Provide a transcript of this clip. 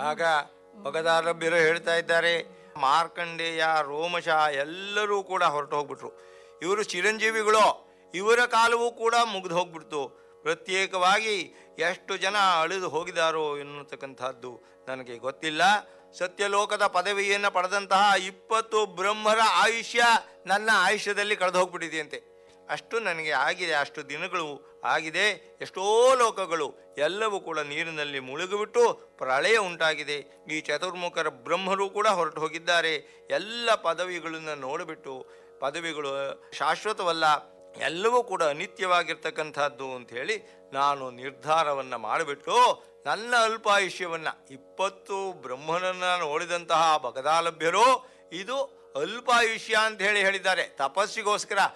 ಆಗ ಭಗದಾರಭ್ಯರು ಹೇಳ್ತಾ ಇದ್ದಾರೆ ಮಾರ್ಕಂಡೇಯ ರೋಮಶ ಎಲ್ಲರೂ ಕೂಡ ಹೊರಟು ಹೋಗ್ಬಿಟ್ರು ಇವರು ಚಿರಂಜೀವಿಗಳು ಇವರ ಕಾಲವೂ ಕೂಡ ಮುಗಿದು ಹೋಗ್ಬಿಡ್ತು ಪ್ರತ್ಯೇಕವಾಗಿ ಎಷ್ಟು ಜನ ಅಳಿದು ಹೋಗಿದಾರೋ ಎನ್ನುತಕ್ಕಂಥದ್ದು ನನಗೆ ಗೊತ್ತಿಲ್ಲ ಸತ್ಯಲೋಕದ ಪದವಿಯನ್ನು ಪಡೆದಂತಹ ಇಪ್ಪತ್ತು ಬ್ರಹ್ಮರ ಆಯುಷ್ಯ ನನ್ನ ಆಯುಷ್ಯದಲ್ಲಿ ಕಳೆದು ಹೋಗ್ಬಿಟ್ಟಿದೆಯಂತೆ ಅಷ್ಟು ನನಗೆ ಆಗಿದೆ ಅಷ್ಟು ದಿನಗಳು ಆಗಿದೆ ಎಷ್ಟೋ ಲೋಕಗಳು ಎಲ್ಲವೂ ಕೂಡ ನೀರಿನಲ್ಲಿ ಮುಳುಗಿಬಿಟ್ಟು ಪ್ರಳಯ ಉಂಟಾಗಿದೆ ಈ ಚತುರ್ಮುಖರ ಬ್ರಹ್ಮರು ಕೂಡ ಹೊರಟು ಹೋಗಿದ್ದಾರೆ ಎಲ್ಲ ಪದವಿಗಳನ್ನು ನೋಡಿಬಿಟ್ಟು ಪದವಿಗಳು ಶಾಶ್ವತವಲ್ಲ ಎಲ್ಲವೂ ಕೂಡ ಅನಿತ್ಯವಾಗಿರ್ತಕ್ಕಂಥದ್ದು ಅಂತ ಹೇಳಿ ನಾನು ನಿರ್ಧಾರವನ್ನು ಮಾಡಿಬಿಟ್ಟು ನನ್ನ ಅಲ್ಪಾಯುಷ್ಯವನ್ನು ಇಪ್ಪತ್ತು ಬ್ರಹ್ಮನನ್ನು ನೋಡಿದಂತಹ ಭಗದಾಲಭ್ಯರು ಇದು ಅಲ್ಪಾಯುಷ್ಯ ಅಂತ ಹೇಳಿ ಹೇಳಿದ್ದಾರೆ ತಪಸ್ಸಿಗೋಸ್ಕರ